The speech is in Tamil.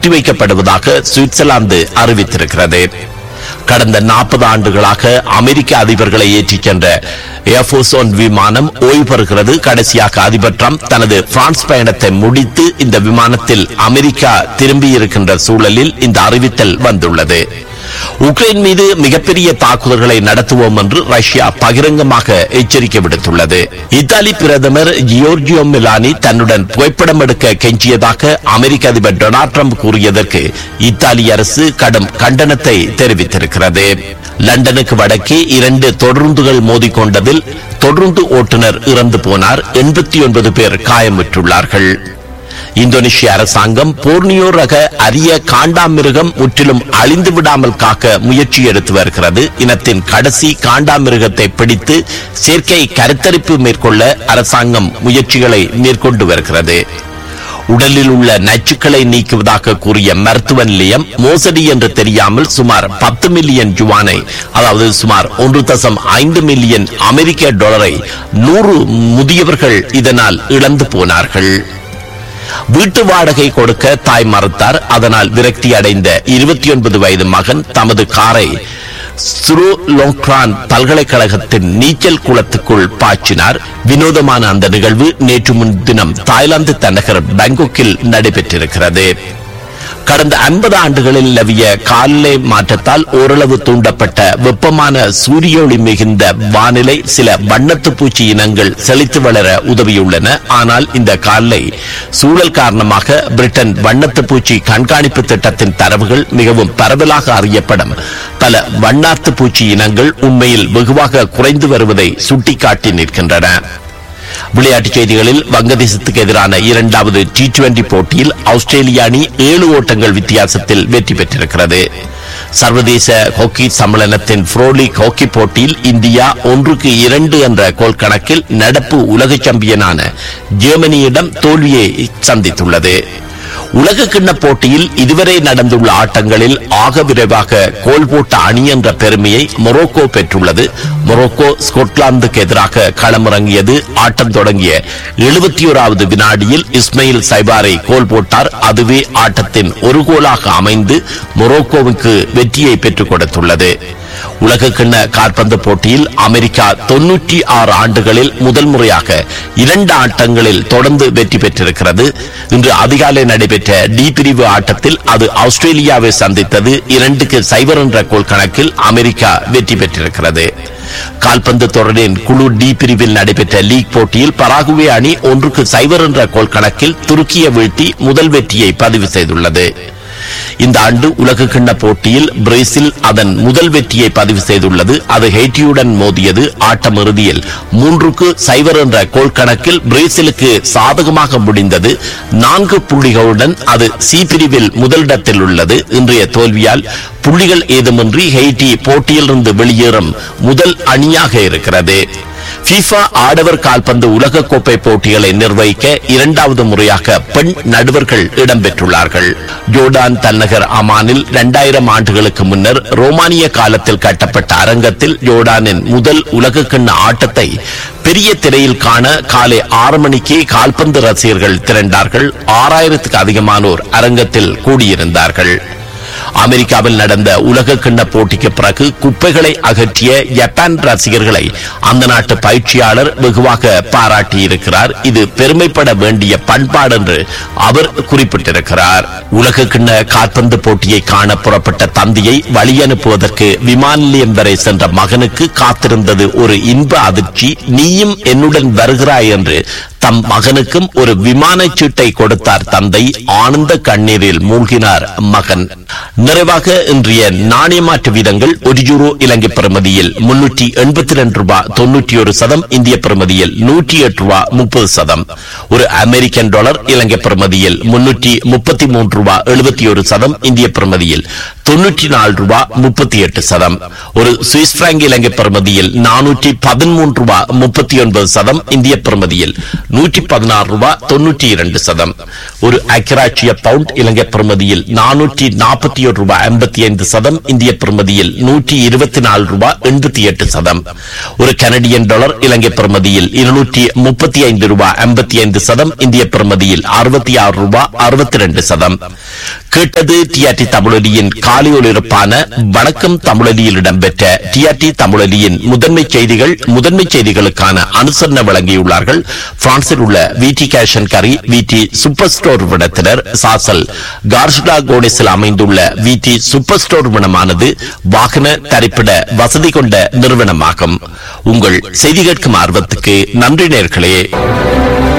ஒத்திவைக்கப்படுவதாக சுவிட்சர்லாந்து அறிவித்திருக்கிறது கடந்த நாற்பது ஆண்டுகளாக அமெரிக்க அதிபர்களை ஏற்றிச் சென்ற ஏர்போர்ஸ் ஒன் விமானம் ஓய்வு பெறுகிறது கடைசியாக அதிபர் ட்ரம்ப் தனது பிரான்ஸ் பயணத்தை முடித்து இந்த விமானத்தில் அமெரிக்கா திரும்பியிருக்கின்ற சூழலில் இந்த அறிவித்தல் வந்துள்ளது உக்ரைன் மீது மிகப்பெரிய தாக்குதல்களை நடத்துவோம் என்று ரஷ்யா பகிரங்கமாக எச்சரிக்கை விடுத்துள்ளது இத்தாலி பிரதமர் ஜியோர்ஜியோ மிலானி தன்னுடன் புகைப்படம் எடுக்க கெஞ்சியதாக அமெரிக்க அதிபர் டொனால்ட் ட்ரம்ப் கூறியதற்கு இத்தாலி அரசு கடும் கண்டனத்தை தெரிவித்திருக்கிறது லண்டனுக்கு வடக்கே இரண்டு தொடருந்துகள் மோதிக்கொண்டதில் தொடருந்து ஓட்டுநர் இறந்து போனார் எண்பத்தி ஒன்பது பேர் காயமுற்றுள்ளார்கள் இந்தோனேஷிய அரசாங்கம் போர்னியோ ரக அரிய காண்டாமிருகம் முற்றிலும் அழிந்து விடாமல் காக்க முயற்சி எடுத்து வருகிறது இனத்தின் கடைசி காண்டாமிருகத்தை பிடித்து செயற்கை கருத்தரிப்பு மேற்கொள்ள அரசாங்கம் முயற்சிகளை மேற்கொண்டு வருகிறது உடலில் உள்ள நச்சுக்களை நீக்குவதாக கூறிய மருத்துவ நிலையம் மோசடி என்று தெரியாமல் சுமார் பத்து மில்லியன் ஜுவானை அதாவது சுமார் ஒன்று தசம் ஐந்து மில்லியன் அமெரிக்க டாலரை நூறு முதியவர்கள் இதனால் இழந்து போனார்கள் வீட்டு வாடகை கொடுக்க தாய் மறுத்தார் அதனால் விரக்தி அடைந்த இருபத்தி ஒன்பது வயது மகன் தமது காரை சுரு லோங்க்ரான் பல்கலைக்கழகத்தின் நீச்சல் குளத்துக்குள் பாய்ச்சினார் வினோதமான அந்த நிகழ்வு நேற்று முன்தினம் தாய்லாந்து தலைநகர் பாங்காக்கில் நடைபெற்றிருக்கிறது கடந்த 50 ஆண்டுகளில் நிலவிய காலநிலை மாற்றத்தால் ஓரளவு தூண்டப்பட்ட வெப்பமான சூரிய ஒளி மிகுந்த வானிலை சில வண்ணத்து பூச்சி இனங்கள் செழித்து வளர உதவியுள்ளன ஆனால் இந்த காலநிலை சூழல் காரணமாக பிரிட்டன் வண்ணத்து பூச்சி கண்காணிப்பு திட்டத்தின் தரவுகள் மிகவும் பரவலாக அறியப்படும் பல வண்ணாத்து பூச்சி இனங்கள் உண்மையில் வெகுவாக குறைந்து வருவதை சுட்டிக்காட்டி நிற்கின்றன விளையாட்டுச் செய்திகளில் வங்கதேசத்துக்கு எதிரான இரண்டாவது டி டுவெண்டி போட்டியில் ஆஸ்திரேலிய அணி ஏழு ஓட்டங்கள் வித்தியாசத்தில் வெற்றி பெற்றிருக்கிறது சர்வதேச ஹாக்கி சம்மேளனத்தின் புரோலீக் ஹாக்கி போட்டியில் இந்தியா ஒன்றுக்கு இரண்டு என்ற கோல் கணக்கில் நடப்பு உலக சாம்பியனான ஜெர்மனியிடம் தோல்வியை சந்தித்துள்ளது உலக கிண்ண போட்டியில் இதுவரை நடந்துள்ள ஆட்டங்களில் ஆக விரைவாக கோல் போட்ட அணி என்ற பெருமையை மொரோக்கோ பெற்றுள்ளது மொரோக்கோ ஸ்கொட்லாந்துக்கு எதிராக களமிறங்கியது ஆட்டம் தொடங்கிய எழுபத்தி ஓராவது வினாடியில் இஸ்மாயில் சைபாரை கோல் போட்டார் அதுவே ஆட்டத்தின் ஒரு கோலாக அமைந்து மொரோக்கோவுக்கு வெற்றியை பெற்றுக் கொடுத்துள்ளது உலக கிண்ண காற்பந்து போட்டியில் அமெரிக்கா தொன்னூற்றி ஆறு ஆண்டுகளில் முதல் முறையாக இரண்டு ஆட்டங்களில் தொடர்ந்து வெற்றி பெற்றிருக்கிறது இன்று அதிகாலை நடைபெற்ற டி பிரிவு ஆட்டத்தில் அது ஆஸ்திரேலியாவை சந்தித்தது இரண்டுக்கு சைபர் என்ற கோல் கணக்கில் அமெரிக்கா வெற்றி பெற்றிருக்கிறது கால்பந்து தொடரின் குழு டி பிரிவில் நடைபெற்ற லீக் போட்டியில் பராகுவே அணி ஒன்றுக்கு சைபர் என்ற கோல் கணக்கில் துருக்கிய வீழ்த்தி முதல் வெற்றியை பதிவு செய்துள்ளது இந்த ஆண்டு உலக கிண்ண போட்டியில் பிரேசில் அதன் முதல் வெற்றியை பதிவு செய்துள்ளது அது ஹெய்டியுடன் மோதியது ஆட்டம் இறுதியில் மூன்றுக்கு சைபர் என்ற கோல் கணக்கில் பிரேசிலுக்கு சாதகமாக முடிந்தது நான்கு புள்ளிகளுடன் அது சி பிரிவில் முதலிடத்தில் உள்ளது இன்றைய தோல்வியால் புள்ளிகள் ஏதுமின்றி ஹெய்டி போட்டியிலிருந்து வெளியேறும் முதல் அணியாக இருக்கிறது FIFA ஆடவர் கால்பந்து உலகக்கோப்பை போட்டிகளை நிர்வகிக்க இரண்டாவது முறையாக பெண் நடுவர்கள் இடம்பெற்றுள்ளார்கள் ஜோர்டான் தலைநகர் அமானில் இரண்டாயிரம் ஆண்டுகளுக்கு முன்னர் ரோமானிய காலத்தில் கட்டப்பட்ட அரங்கத்தில் ஜோர்டானின் முதல் உலகக்கிண்ண ஆட்டத்தை பெரிய திரையில் காண காலை ஆறு மணிக்கே கால்பந்து ரசிகர்கள் திரண்டார்கள் ஆறாயிரத்துக்கு அதிகமானோர் அரங்கத்தில் கூடியிருந்தார்கள் அமெரிக்காவில் நடந்த உலக கிண்ண போட்டிக்கு பிறகு குப்பைகளை அகற்றிய ஜப்பான் ரசிகர்களை அந்த நாட்டு பயிற்சியாளர் வெகுவாக பாராட்டியிருக்கிறார் இது பெருமைப்பட வேண்டிய பண்பாடு என்று அவர் குறிப்பிட்டிருக்கிறார் உலக கிண்ண காற்பந்து போட்டியை காண புறப்பட்ட தந்தையை வழி அனுப்புவதற்கு விமான நிலையம் வரை சென்ற மகனுக்கு காத்திருந்தது ஒரு இன்ப அதிர்ச்சி நீயும் என்னுடன் வருகிறாய் என்று தம் மகனுக்கும் ஒரு விமானச் சீட்டை கொடுத்தார் தந்தை ஆனந்த கண்ணீரில் மூழ்கினார் மகன் நிறைவாக இன்றைய நாணய மாற்று வீதங்கள் ஒரு யூரோ இலங்கை பெறுமதியில் முன்னூற்றி எண்பத்தி ரெண்டு ரூபாய் தொன்னூற்றி ஒரு சதம் இந்திய பெறுமதியில் நூற்றி எட்டு ரூபாய் முப்பது சதம் ஒரு அமெரிக்கன் டாலர் இலங்கை பெறுமதியில் முன்னூற்றி முப்பத்தி மூன்று ரூபாய் எழுபத்தி ஒரு சதம் இந்திய பெறுமதியில் தொன்னூற்றி நாலு ரூபாய் முப்பத்தி எட்டு சதம் ஒரு சுவிஸ் பிராங்க் இலங்கை பெறுமதியில் நானூற்றி பதிமூன்று ரூபாய் முப்பத்தி ஒன்பது சதம் இந்திய பெறுமதியில் நூற்றி பதினாறு ரூபாய் தொன்னூற்றி இரண்டு சதம் ஒரு அக்கராட்சிய பவுண்ட் இலங்கை பிரமதியில் நானூற்றி நாற்பத்தி ஒரு ரூபாய் ஐம்பத்தி ஐந்து சதம் இந்திய பிரமதியில் நூற்றி இருபத்தி நாலு ரூபாய் எண்பத்தி எட்டு சதம் ஒரு கனடியன் டாலர் இலங்கை பிரமதியில் இருநூற்றி முப்பத்தி ஐந்து ரூபாய் ஐம்பத்தி ஐந்து சதம் இந்திய பிரமதியில் அறுபத்தி ஆறு ரூபாய் அறுபத்தி ரெண்டு சதம் கேட்டது டிஆர்டி தமிழொலியின் காலை ஒலிபரப்பான வணக்கம் தமிழொலியில் இடம்பெற்ற டிஆர்டி தமிழொலியின் முதன்மை செய்திகள் முதன்மை செய்திகளுக்கான அனுசரணை வழங்கியுள்ளார்கள் பிரான்சில் உள்ள விடி கேஷன் கரி விடி சூப்பர் ஸ்டோர் விடத்தினர் சாசல் கார்ஷ்டா கோனிஸில் அமைந்துள்ள விடி சூப்பர் ஸ்டோர் விடமானது வாகன தரிப்பிட வசதி கொண்ட நிறுவனமாகும் உங்கள் செய்தி கேட்கும் ஆர்வத்துக்கு நன்றி நேர்களே